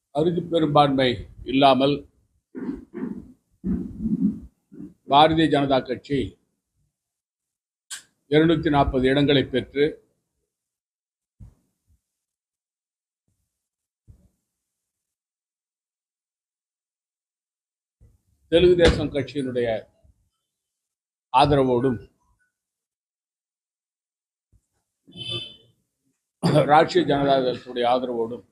அறுதி பெரும்பான்மை இல்லாமல் பாரதிய ஜனதா கட்சி இருநூத்தி நாற்பது இடங்களை பெற்று தெலுங்கு தேசம் கட்சியினுடைய ஆதரவோடும் ராஷ்டிரிய ஜனதா தளத்துடைய ஆதரவோடும்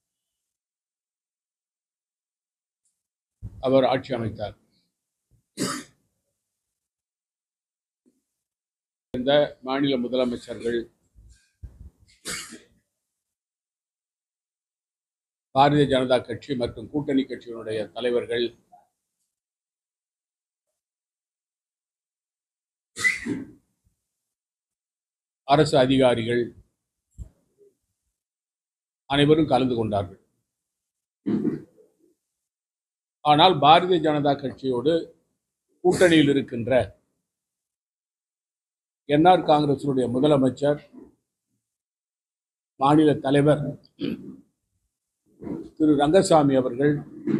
அவர் ஆட்சி அமைத்தார் இந்த மாநில முதலமைச்சர்கள் பாரதிய ஜனதா கட்சி மற்றும் கூட்டணி கட்சியினுடைய தலைவர்கள் அரசு அதிகாரிகள் அனைவரும் கலந்து கொண்டார்கள் ஆனால் பாரதிய ஜனதா கட்சியோடு கூட்டணியில் இருக்கின்ற என்ஆர் காங்கிரசினுடைய முதலமைச்சர் மாநில தலைவர் திரு ரங்கசாமி அவர்கள்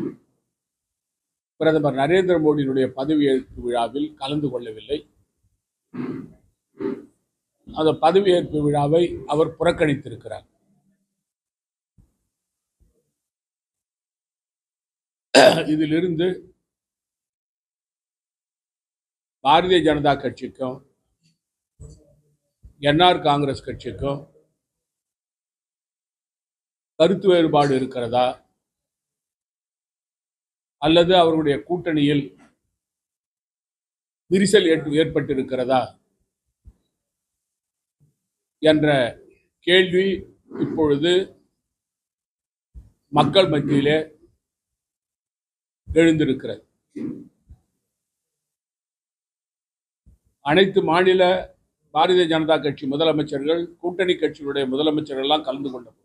பிரதமர் நரேந்திர மோடியினுடைய பதவியேற்பு விழாவில் கலந்து கொள்ளவில்லை அந்த பதவியேற்பு விழாவை அவர் புறக்கணித்திருக்கிறார் இதிலிருந்து பாரதிய ஜனதா கட்சிக்கும் என்ஆர் காங்கிரஸ் கட்சிக்கும் கருத்து வேறுபாடு இருக்கிறதா அல்லது அவர்களுடைய கூட்டணியில் விரிசல் ஏற்ப- ஏற்பட்டிருக்கிறதா என்ற கேள்வி இப்பொழுது மக்கள் மத்தியிலே எழுந்திருக்கிறது அனைத்து மாநில பாரதிய ஜனதா கட்சி முதலமைச்சர்கள் கூட்டணி கட்சிகளுடைய முதலமைச்சர்கள் எல்லாம் கலந்து கொண்ட போது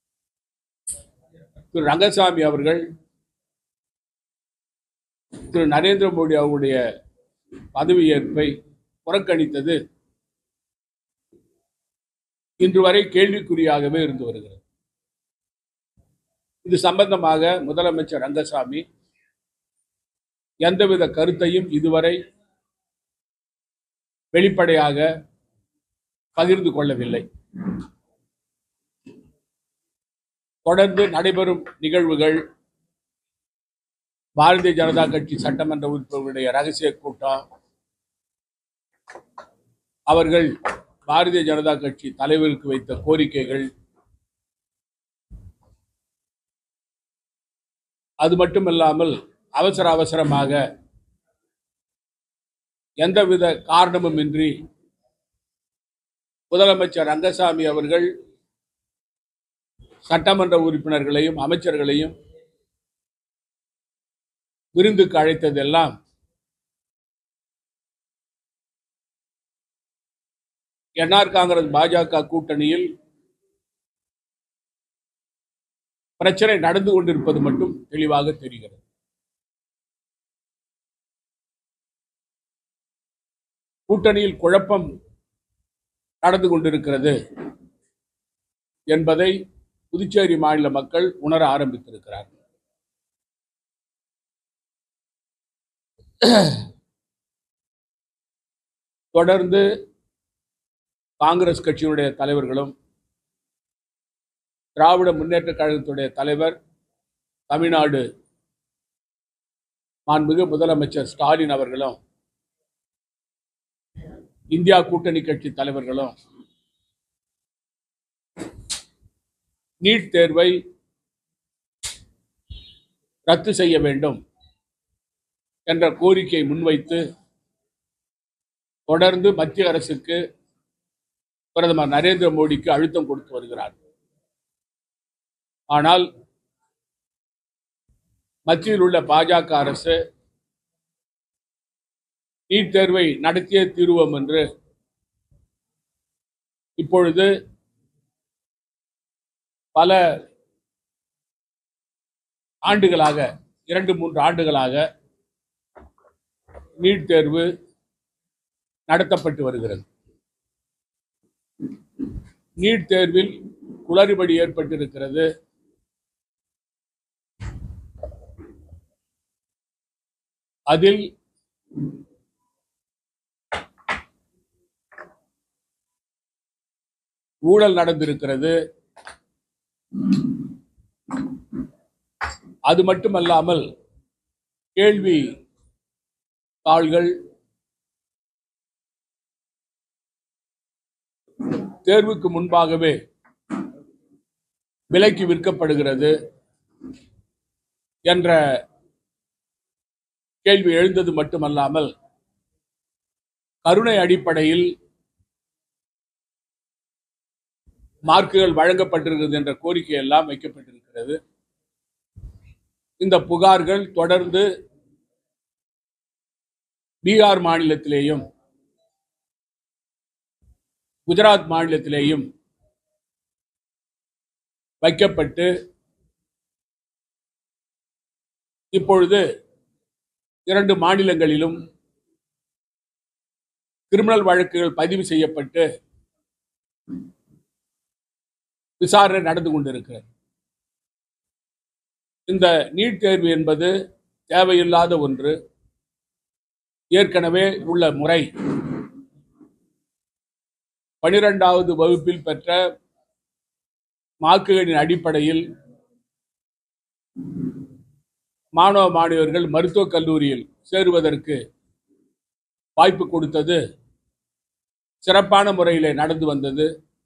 திரு ரங்கசாமி அவர்கள் திரு நரேந்திர மோடி அவருடைய பதவியேற்பை புறக்கணித்தது இன்று வரை கேள்விக்குறியாகவே இருந்து வருகிறது இது சம்பந்தமாக முதலமைச்சர் ரங்கசாமி எந்தவித கருத்தையும் இதுவரை வெளிப்படையாக பகிர்ந்து கொள்ளவில்லை தொடர்ந்து நடைபெறும் நிகழ்வுகள் பாரதிய ஜனதா கட்சி சட்டமன்ற உறுப்பினர்களுடைய ரகசிய கூட்டம் அவர்கள் பாரதிய ஜனதா கட்சி தலைவருக்கு வைத்த கோரிக்கைகள் அது மட்டுமல்லாமல் அவசர அவசரமாக எந்தவித காரணமுமின்றி முதலமைச்சர் ரங்கசாமி அவர்கள் சட்டமன்ற உறுப்பினர்களையும் அமைச்சர்களையும் விருந்துக்கு அழைத்ததெல்லாம் என்ஆர் காங்கிரஸ் பாஜக கூட்டணியில் பிரச்சனை நடந்து கொண்டிருப்பது மட்டும் தெளிவாக தெரிகிறது கூட்டணியில் குழப்பம் நடந்து கொண்டிருக்கிறது என்பதை புதுச்சேரி மாநில மக்கள் உணர ஆரம்பித்திருக்கிறார்கள் தொடர்ந்து காங்கிரஸ் கட்சியினுடைய தலைவர்களும் திராவிட முன்னேற்ற கழகத்துடைய தலைவர் தமிழ்நாடு மாண்புமிகு முதலமைச்சர் ஸ்டாலின் அவர்களும் இந்தியா கூட்டணி கட்சி தலைவர்களும் நீட் தேர்வை ரத்து செய்ய வேண்டும் என்ற கோரிக்கையை முன்வைத்து தொடர்ந்து மத்திய அரசுக்கு பிரதமர் நரேந்திர மோடிக்கு அழுத்தம் கொடுத்து வருகிறார் ஆனால் மத்தியில் உள்ள பாஜக அரசு நீட் தேர்வை நடத்தியே தீருவோம் என்று இப்பொழுது பல ஆண்டுகளாக இரண்டு மூன்று ஆண்டுகளாக நீட் தேர்வு நடத்தப்பட்டு வருகிறது நீட் தேர்வில் குளறுபடி ஏற்பட்டிருக்கிறது அதில் ஊழல் நடந்திருக்கிறது அது மட்டுமல்லாமல் கேள்வி தாள்கள் தேர்வுக்கு முன்பாகவே விலைக்கு விற்கப்படுகிறது என்ற கேள்வி எழுந்தது மட்டுமல்லாமல் கருணை அடிப்படையில் மார்க்குகள் வழங்கப்பட்டிருக்கிறது என்ற கோரிக்கை எல்லாம் வைக்கப்பட்டிருக்கிறது இந்த புகார்கள் தொடர்ந்து பீகார் மாநிலத்திலேயும் குஜராத் மாநிலத்திலேயும் வைக்கப்பட்டு இப்பொழுது இரண்டு மாநிலங்களிலும் கிரிமினல் வழக்குகள் பதிவு செய்யப்பட்டு விசாரணை நடந்து கொண்டிருக்கிறது இந்த நீட் தேர்வு என்பது தேவையில்லாத ஒன்று ஏற்கனவே உள்ள முறை பனிரெண்டாவது வகுப்பில் பெற்ற மார்க்குகளின் அடிப்படையில் மாணவ மாணவியர்கள் மருத்துவக் கல்லூரியில் சேருவதற்கு வாய்ப்பு கொடுத்தது சிறப்பான முறையில் நடந்து வந்தது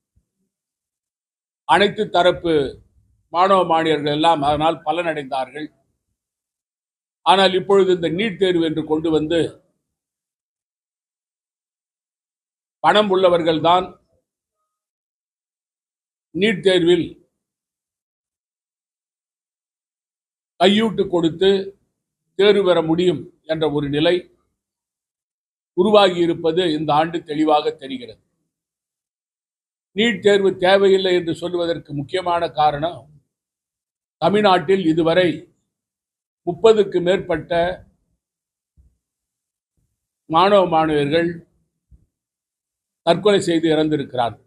அனைத்து தரப்பு மாணவ மாணவியர்கள் எல்லாம் அதனால் பலனடைந்தார்கள் ஆனால் இப்பொழுது இந்த நீட் தேர்வு என்று கொண்டு வந்து பணம் உள்ளவர்கள்தான் நீட் தேர்வில் கையூட்டு கொடுத்து தேர்வு பெற முடியும் என்ற ஒரு நிலை உருவாகி இருப்பது இந்த ஆண்டு தெளிவாக தெரிகிறது நீட் தேர்வு தேவையில்லை என்று சொல்வதற்கு முக்கியமான காரணம் தமிழ்நாட்டில் இதுவரை முப்பதுக்கு மேற்பட்ட மாணவ மாணவியர்கள் தற்கொலை செய்து இறந்திருக்கிறார்கள்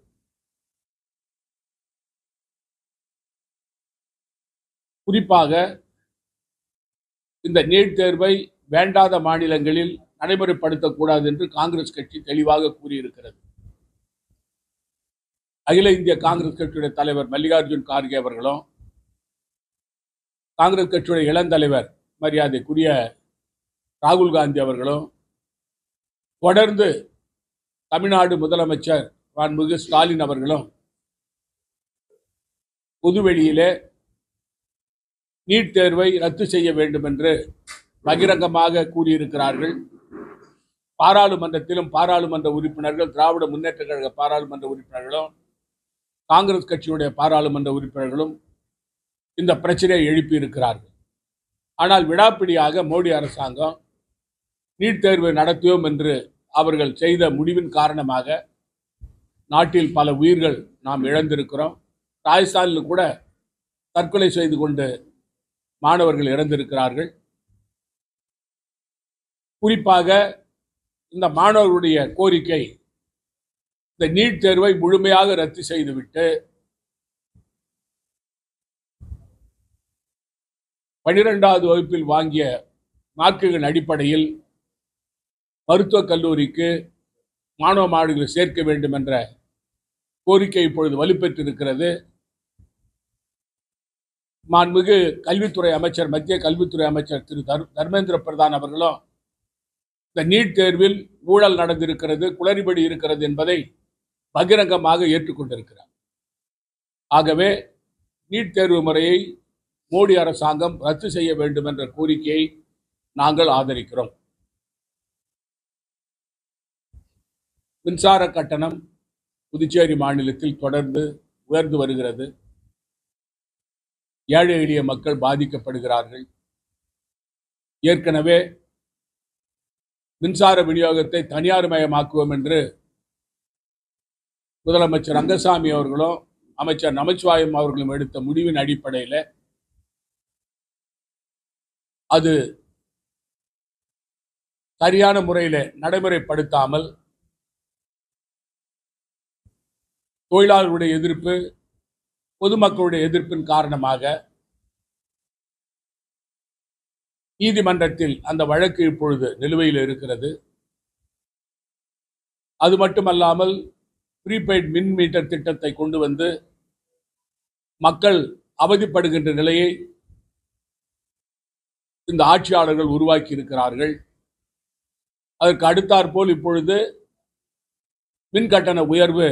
குறிப்பாக இந்த நீட் தேர்வை வேண்டாத மாநிலங்களில் நடைமுறைப்படுத்தக்கூடாது என்று காங்கிரஸ் கட்சி தெளிவாக கூறியிருக்கிறது அகில இந்திய காங்கிரஸ் கட்சியுடைய தலைவர் மல்லிகார்ஜுன் கார்கே அவர்களும் காங்கிரஸ் கட்சியுடைய இளந்தலைவர் மரியாதைக்குரிய ராகுல் காந்தி அவர்களும் தொடர்ந்து தமிழ்நாடு முதலமைச்சர் மாண்புமிகு ஸ்டாலின் அவர்களும் பொதுவெளியிலே நீட் தேர்வை ரத்து செய்ய வேண்டும் என்று பகிரங்கமாக கூறியிருக்கிறார்கள் பாராளுமன்றத்திலும் பாராளுமன்ற உறுப்பினர்கள் திராவிட முன்னேற்ற கழக பாராளுமன்ற உறுப்பினர்களும் காங்கிரஸ் கட்சியுடைய பாராளுமன்ற உறுப்பினர்களும் இந்த பிரச்சனையை எழுப்பியிருக்கிறார்கள் ஆனால் விடாப்பிடியாக மோடி அரசாங்கம் நீட் தேர்வை நடத்துவோம் என்று அவர்கள் செய்த முடிவின் காரணமாக நாட்டில் பல உயிர்கள் நாம் இழந்திருக்கிறோம் ராஜஸ்தானில் கூட தற்கொலை செய்து கொண்டு மாணவர்கள் இறந்திருக்கிறார்கள் குறிப்பாக இந்த மாணவர்களுடைய கோரிக்கை இந்த நீட் தேர்வை முழுமையாக ரத்து செய்துவிட்டு பனிரெண்டாவது வகுப்பில் வாங்கிய மார்க்குகள் அடிப்படையில் மருத்துவக் கல்லூரிக்கு மாணவ மாணவிகளை சேர்க்க வேண்டும் என்ற கோரிக்கை இப்பொழுது வலுப்பெற்றிருக்கிறது மாண்புமிகு கல்வித்துறை அமைச்சர் மத்திய கல்வித்துறை அமைச்சர் திரு தர் தர்மேந்திர பிரதான் அவர்களும் இந்த நீட் தேர்வில் ஊழல் நடந்திருக்கிறது குளறுபடி இருக்கிறது என்பதை பகிரங்கமாக ஏற்றுக்கொண்டிருக்கிறார் ஆகவே நீட் தேர்வு முறையை மோடி அரசாங்கம் ரத்து செய்ய வேண்டும் என்ற கோரிக்கையை நாங்கள் ஆதரிக்கிறோம் மின்சார கட்டணம் புதுச்சேரி மாநிலத்தில் தொடர்ந்து உயர்ந்து வருகிறது ஏழை எளிய மக்கள் பாதிக்கப்படுகிறார்கள் ஏற்கனவே மின்சார விநியோகத்தை தனியார் மயமாக்குவோம் என்று முதலமைச்சர் ரங்கசாமி அவர்களும் அமைச்சர் நமச்சிவாயம் அவர்களும் எடுத்த முடிவின் அடிப்படையில் அது சரியான முறையில் நடைமுறைப்படுத்தாமல் தொழிலாளர்களுடைய எதிர்ப்பு பொதுமக்களுடைய எதிர்ப்பின் காரணமாக நீதிமன்றத்தில் அந்த வழக்கு இப்பொழுது நிலுவையில் இருக்கிறது அது மட்டுமல்லாமல் ப்ரீபெய்ட் மின் மீட்டர் திட்டத்தை கொண்டு வந்து மக்கள் அவதிப்படுகின்ற நிலையை இந்த ஆட்சியாளர்கள் உருவாக்கி இருக்கிறார்கள் அதற்கு அடுத்தாற்போல் இப்பொழுது மின் கட்டண உயர்வு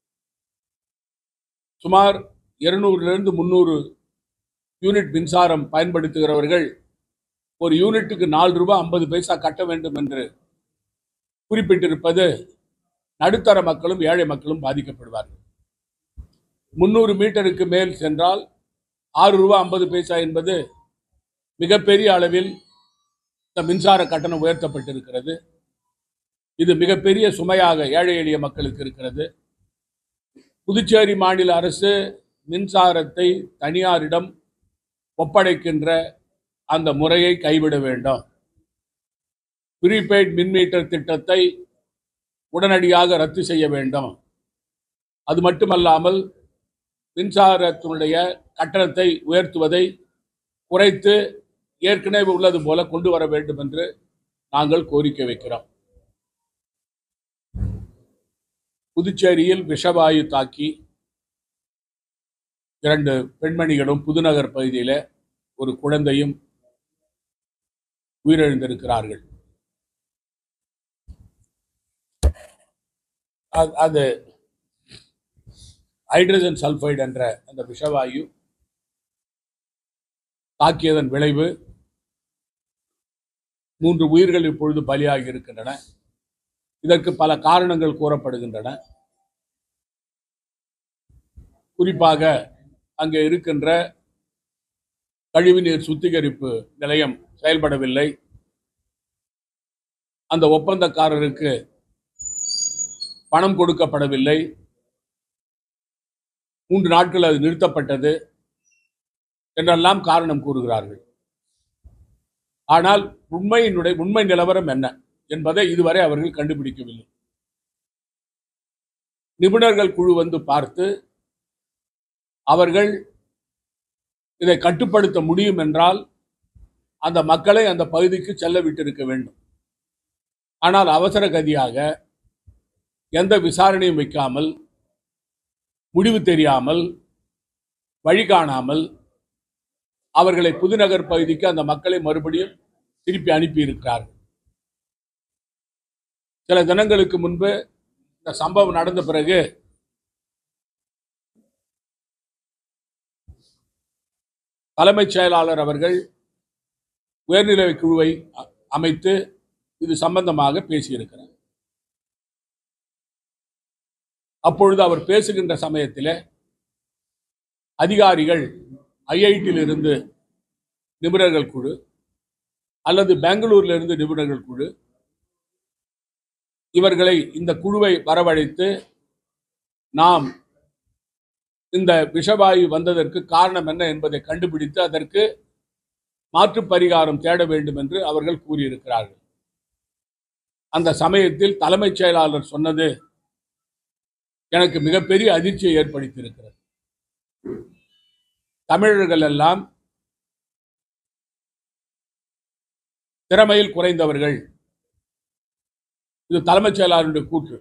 சுமார் இருநூறிலிருந்து முந்நூறு யூனிட் மின்சாரம் பயன்படுத்துகிறவர்கள் ஒரு யூனிட்டுக்கு நாலு ரூபாய் ஐம்பது பைசா கட்ட வேண்டும் என்று குறிப்பிட்டிருப்பது நடுத்தர மக்களும் ஏழை மக்களும் பாதிக்கப்படுவார்கள் முந்நூறு மீட்டருக்கு மேல் சென்றால் ஆறு ரூபாய் ஐம்பது பைசா என்பது மிகப்பெரிய அளவில் இந்த மின்சார கட்டணம் உயர்த்தப்பட்டிருக்கிறது இது மிகப்பெரிய சுமையாக ஏழை எளிய மக்களுக்கு இருக்கிறது புதுச்சேரி மாநில அரசு மின்சாரத்தை தனியாரிடம் ஒப்படைக்கின்ற அந்த முறையை கைவிட வேண்டும் ப்ரீபெய்ட் மின் மீட்டர் திட்டத்தை உடனடியாக ரத்து செய்ய வேண்டும் அது மட்டுமல்லாமல் மின்சாரத்தினுடைய கட்டணத்தை உயர்த்துவதை குறைத்து ஏற்கனவே உள்ளது போல கொண்டு வர வேண்டும் என்று நாங்கள் கோரிக்கை வைக்கிறோம் புதுச்சேரியில் விஷவாயு தாக்கி இரண்டு பெண்மணிகளும் புதுநகர் பகுதியில் ஒரு குழந்தையும் உயிரிழந்திருக்கிறார்கள் அது- அது ஹைட்ரஜன் சல்ஃபைடு என்ற அந்த விஷவாயு தாக்கியதன் விளைவு மூன்று உயிர்கள் இப்பொழுது பலியாகி இருக்கின்றன இதற்கு பல காரணங்கள் கூறப்படுகின்றன குறிப்பாக அங்கே இருக்கின்ற கழிவுநீர் சுத்திகரிப்பு நிலையம் செயல்படவில்லை அந்த ஒப்பந்தக்காரருக்கு பணம் கொடுக்கப்படவில்லை மூன்று நாட்கள் அது நிறுத்தப்பட்டது என்றெல்லாம் காரணம் கூறுகிறார்கள் ஆனால் உண்மையினுடைய உண்மை நிலவரம் என்ன என்பதை இதுவரை அவர்கள் கண்டுபிடிக்கவில்லை நிபுணர்கள் குழு வந்து பார்த்து அவர்கள் இதை கட்டுப்படுத்த முடியும் என்றால் அந்த மக்களை அந்த பகுதிக்கு செல்ல விட்டிருக்க வேண்டும் ஆனால் அவசர கதியாக எந்த விசாரணையும் வைக்காமல் முடிவு தெரியாமல் வழி காணாமல் அவர்களை புதுநகர் பகுதிக்கு அந்த மக்களை மறுபடியும் திருப்பி அனுப்பி இருக்கிறார்கள் சில தினங்களுக்கு முன்பு இந்த சம்பவம் நடந்த பிறகு தலைமைச் செயலாளர் அவர்கள் உயர்நிலை குழுவை அ- அமைத்து இது சம்பந்தமாக பேசியிருக்கிறார் அப்பொழுது அவர் பேசுகின்ற சமயத்தில் அதிகாரிகள் ஐஐடியில் இருந்து நிபுணர்கள் குழு அல்லது பெங்களூர்ல இருந்து நிபுணர்கள் குழு இவர்களை இந்த குழுவை வரவழைத்து நாம் இந்த விஷவாயு வந்ததற்கு காரணம் என்ன என்பதை கண்டுபிடித்து அதற்கு மாற்று பரிகாரம் தேட வேண்டும் என்று அவர்கள் கூறியிருக்கிறார்கள் அந்த சமயத்தில் தலைமைச் செயலாளர் சொன்னது எனக்கு மிகப்பெரிய அதிர்ச்சியை ஏற்படுத்தியிருக்கிறது தமிழர்கள் எல்லாம் திறமையில் குறைந்தவர்கள் இது தலைமைச் செயலாளருடைய கூற்று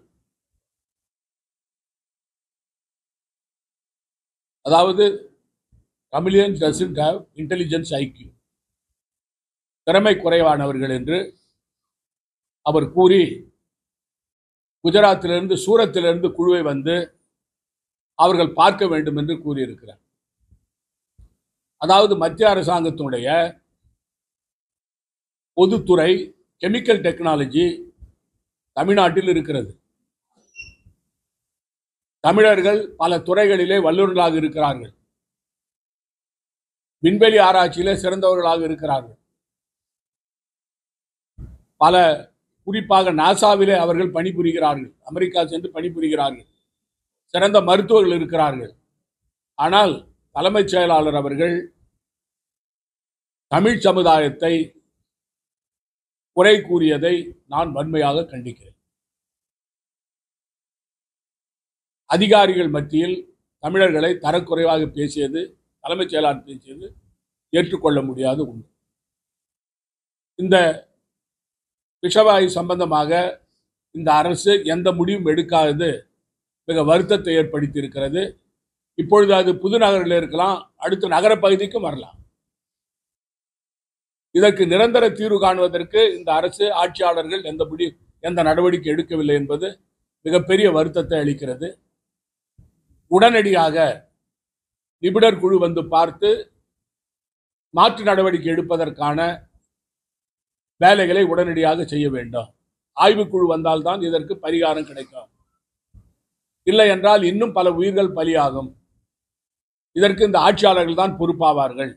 அதாவது Tamilians doesn't have intelligence IQ திறமை குறைவானவர்கள் என்று அவர் கூறி குஜராத்திலிருந்து சூரத்திலிருந்து குழுவை வந்து அவர்கள் பார்க்க வேண்டும் என்று கூறியிருக்கிறார் அதாவது மத்திய அரசாங்கத்தினுடைய பொதுத்துறை கெமிக்கல் டெக்னாலஜி தமிழ்நாட்டில் இருக்கிறது தமிழர்கள் பல துறைகளிலே வல்லுநர்களாக இருக்கிறார்கள் விண்வெளி ஆராய்ச்சியிலே சிறந்தவர்களாக இருக்கிறார்கள் பல குறிப்பாக நாசாவிலே அவர்கள் பணிபுரிகிறார்கள் அமெரிக்கா சென்று பணிபுரிகிறார்கள் சிறந்த மருத்துவர்கள் இருக்கிறார்கள் ஆனால் தலைமைச் செயலாளர் அவர்கள் தமிழ் சமுதாயத்தை குறை கூறியதை நான் வன்மையாக கண்டிக்கிறேன் அதிகாரிகள் மத்தியில் தமிழர்களை தரக்குறைவாக பேசியது தலைமைச் செயலாளர் பேசியது ஏற்றுக்கொள்ள முடியாத உண்மை இந்த விஷவாயு சம்பந்தமாக இந்த அரசு எந்த முடிவும் எடுக்காதது மிக வருத்தத்தை ஏற்படுத்தி இருக்கிறது இப்பொழுது அது புதுநகரில் இருக்கலாம் அடுத்த நகர பகுதிக்கும் வரலாம் இதற்கு நிரந்தர தீர்வு காணுவதற்கு இந்த அரசு ஆட்சியாளர்கள் எந்த முடிவு எந்த நடவடிக்கை எடுக்கவில்லை என்பது மிகப்பெரிய வருத்தத்தை அளிக்கிறது உடனடியாக நிபுணர் குழு வந்து பார்த்து மாற்று நடவடிக்கை எடுப்பதற்கான வேலைகளை உடனடியாக செய்ய வேண்டும் ஆய்வுக்குழு வந்தால்தான் இதற்கு பரிகாரம் கிடைக்கும் இல்லை என்றால் இன்னும் பல உயிர்கள் பலியாகும் இதற்கு இந்த ஆட்சியாளர்கள் தான் பொறுப்பாவார்கள்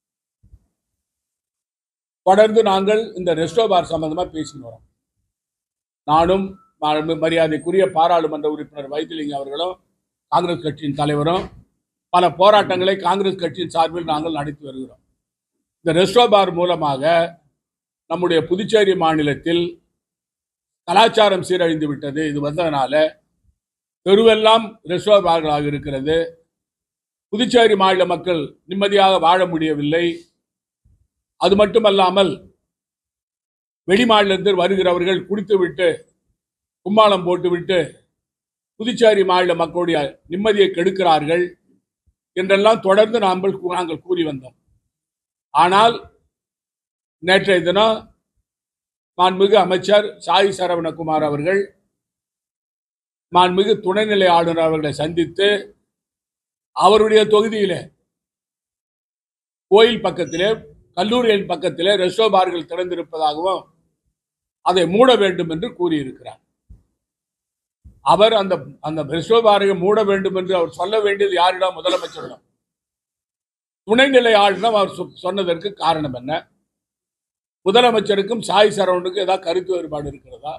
தொடர்ந்து நாங்கள் இந்த ரெஸ்டோ பார் சம்பந்தமா பேசின்னு வரோம் நானும் ம- மரியாதைக்குரிய பாராளுமன்ற உறுப்பினர் வைத்திலிங்கம் அவர்களும் காங்கிரஸ் கட்சியின் தலைவரும் பல போராட்டங்களை காங்கிரஸ் கட்சியின் சார்பில் நாங்கள் நடத்தி வருகிறோம் இந்த ரெஸ்டோ பார் மூலமாக நம்முடைய புதுச்சேரி மாநிலத்தில் கலாச்சாரம் சீரழிந்து விட்டது இது வந்ததனால தெருவெல்லாம் ரெஸ்டோ பார்களாக இருக்கிறது புதுச்சேரி மாநில மக்கள் நிம்மதியாக வாழ முடியவில்லை அது மட்டுமல்லாமல் வெளிமாநிலத்தில் வருகிறவர்கள் குடித்துவிட்டு கும்மாளம் போட்டுவிட்டு புதுச்சேரி மாநில மக்களுடைய நிம்மதியை கெடுக்கிறார்கள் என்றெல்லாம் தொடர்ந்து நாங்கள் கூ- நாங்கள் கூறி வந்தோம் ஆனால் நேற்றைய தினம் மாண்புமிகு அமைச்சர் சாய் சரவணகுமார் அவர்கள் மாண்புமிகு துணைநிலை ஆளுநர் அவர்களை சந்தித்து அவருடைய தொகுதியிலே கோயில் பக்கத்திலே கல்லூரிகளின் பக்கத்திலே ரெஸ்டோ பார்கள் திறந்திருப்பதாகவும் அதை மூட வேண்டும் என்று கூறியிருக்கிறார் அவர் அந்த அந்த ரெஸ்டோ பாரை மூட வேண்டும் என்று அவர் சொல்ல வேண்டியது யாரிடம் முதலமைச்சரிடம் துணைநிலை ஆளுநர் அவர் சொ- சொன்னதற்கு காரணம் என்ன முதலமைச்சருக்கும் சாய் சரவணுக்கும் ஏதாவது கருத்து வேறுபாடு இருக்கிறதா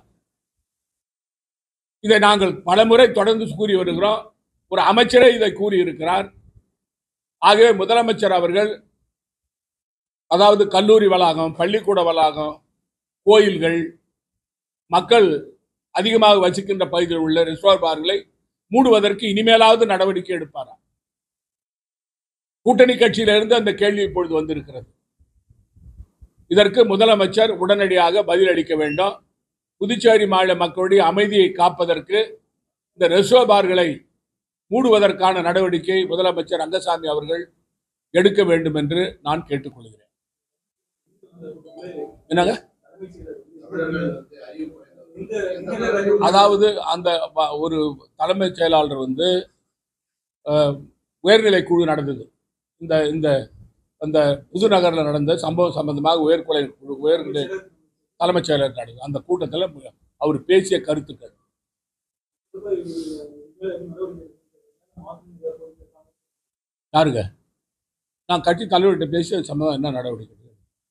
இதை நாங்கள் பலமுறை தொடர்ந்து கூறி வருகிறோம் ஒரு அமைச்சரே இதை கூறியிருக்கிறார் ஆகவே முதலமைச்சர் அவர்கள் அதாவது கல்லூரி வளாகம் பள்ளிக்கூட வளாகம் கோயில்கள் மக்கள் அதிகமாக வசிக்கின்ற பகுதியில் உள்ள ரிசோர்ட் பார்களை மூடுவதற்கு இனிமேலாவது நடவடிக்கை எடுப்பாரா கூட்டணி கட்சியிலிருந்து அந்த கேள்வி இப்பொழுது வந்திருக்கிறது இதற்கு முதலமைச்சர் உடனடியாக பதிலளிக்க வேண்டும் புதுச்சேரி மாநில மக்களுடைய அமைதியை காப்பதற்கு இந்த ரெசோ பார்களை மூடுவதற்கான நடவடிக்கை முதலமைச்சர் ரங்கசாமி அவர்கள் எடுக்க வேண்டும் என்று நான் கேட்டுக்கொள்கிறேன் என்னங்க அதாவது அந்த வ- ஒரு தலைமைச் செயலாளர் வந்து அஹ், உயர்நிலை குழு நடந்தது இந்த இந்த அந்த புதுநகரில் நடந்த சம்பவம் சம்பந்தமாக உயர்குலை குழு உயர்நிலை தலைமைச் செயலர் நடந்தது அந்த கூட்டத்தில் அவர் பேசிய கருத்துக்கள் யாருங்க நான் கட்சி தலைவர்கிட்ட பேசி அது சம்பந்தம் என்ன நடவடிக்கை எடுக்கணும்?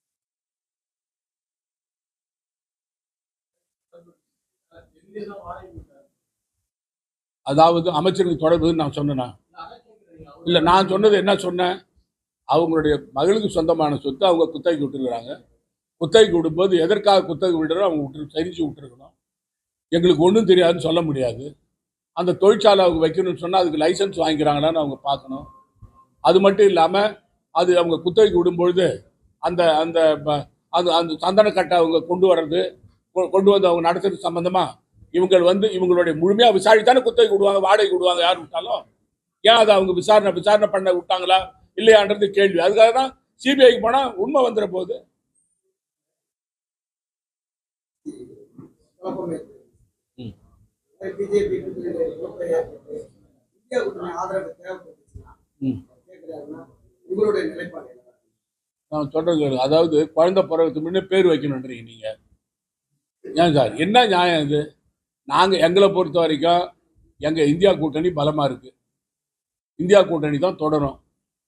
அதாவது அமைச்சருக்கு தொடர்பு நான் சொன்னேனா இல்லை நான் சொன்னது என்ன சொன்னேன் அவங்களுடைய மகளுக்கு சொந்தமான சொத்து அவங்க குத்தகைக்கு விட்டுருக்குறாங்க குத்தகைக்கு விடும்போது எதற்காக குத்தகை விடுறோம் அவங்க விட்டு சரிச்சு விட்டுருக்கணும் எங்களுக்கு ஒன்றும் தெரியாதுன்னு சொல்ல முடியாது அந்த தொழிற்சாலை அவங்க வைக்கணும்னு சொன்னால் அதுக்கு லைசன்ஸ் வாங்கிக்கிறாங்களான்னு அவங்க பார்க்கணும் அது மட்டும் இல்லாமல் அது அவங்க குத்தகைக்கு விடும்பொழுது அந்த அந்த ப- அது அந்த சந்தனக்கட்டை அவங்க கொண்டு வர்றது கொ- கொண்டு வந்து அவங்க நடத்துறது சம்பந்தமா இவங்க வந்து இவங்களுடைய முழுமையாக விசாரித்தானே குத்தகைக்கு விடுவாங்க வாடகைக்கு விடுவாங்க யார் விட்டாலும் ஏன் அதை அவங்க விசாரணை விசாரணை பண்ண விட்டாங்களா இல்லையான்றது கேள்வி அதுக்காக தான் சிபிஐக்கு போனால் உண்மை வந்துட போகுது ம். பிஜேபி இந்தியா கூட்டணி ஆதரவு தேவைப்பட்டுச்சுன்னா ம். கேட்கிறாருன்னா உங்களுடைய நிலைப்பாடு என்ன? நான் சொல்றது கேளு. அதாவது குழந்தை பிறகுக்கு முன்னே பேர் வைக்கணுன்றீங்க நீங்க ஏன் சார் என்ன நியாயம் இது நாங்க எங்களை பொறுத்த வரைக்கும் எங்க இந்தியா கூட்டணி பலமா இருக்கு இந்தியா கூட்டணி தான் தொடரும்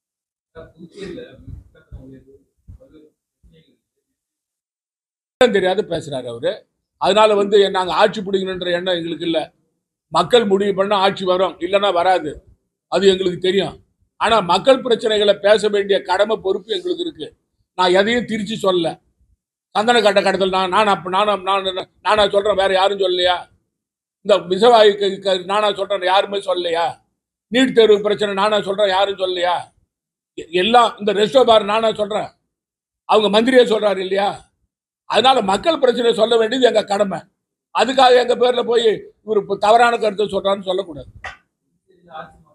தெரியாது பேசுறாரு அவரு அதனால வந்து நாங்க ஆட்சி பிடிக்கணுன்ற எண்ணம் எங்களுக்கு இல்ல மக்கள் முடிவு பண்ண ஆட்சி வரும் இல்லைன்னா வராது அது எங்களுக்கு தெரியும் ஆனா மக்கள் பிரச்சனைகளை பேச வேண்டிய கடமை பொறுப்பு எங்களுக்கு இருக்கு நான் எதையும் திருச்சி சொல்லல சந்தன கட்ட கடத்தல் நான் நான் அப்ப நானும் நான் நானா சொல்றேன் வேற யாரும் சொல்லலையா இந்த விசவாயு க- க- நானா சொல்றேன் யாருமே சொல்லலையா நீட் தேர்வு பிரச்சனை நானா சொல்றேன் யாரும் சொல்லலையா எ- எல்லாம் இந்த ரெஸ்டோ பார் நானா சொல்றேன் அவங்க மந்திரியே சொல்றாரு இல்லையா அதனால மக்கள் பிரச்சனை சொல்ல வேண்டியது எங்க கடமை அதுக்காக எங்க பேர்ல போய் இவர் இப்ப தவறான கருத்தை சொல்றான்னு சொல்லக்கூடாது இந்த ஆட்சி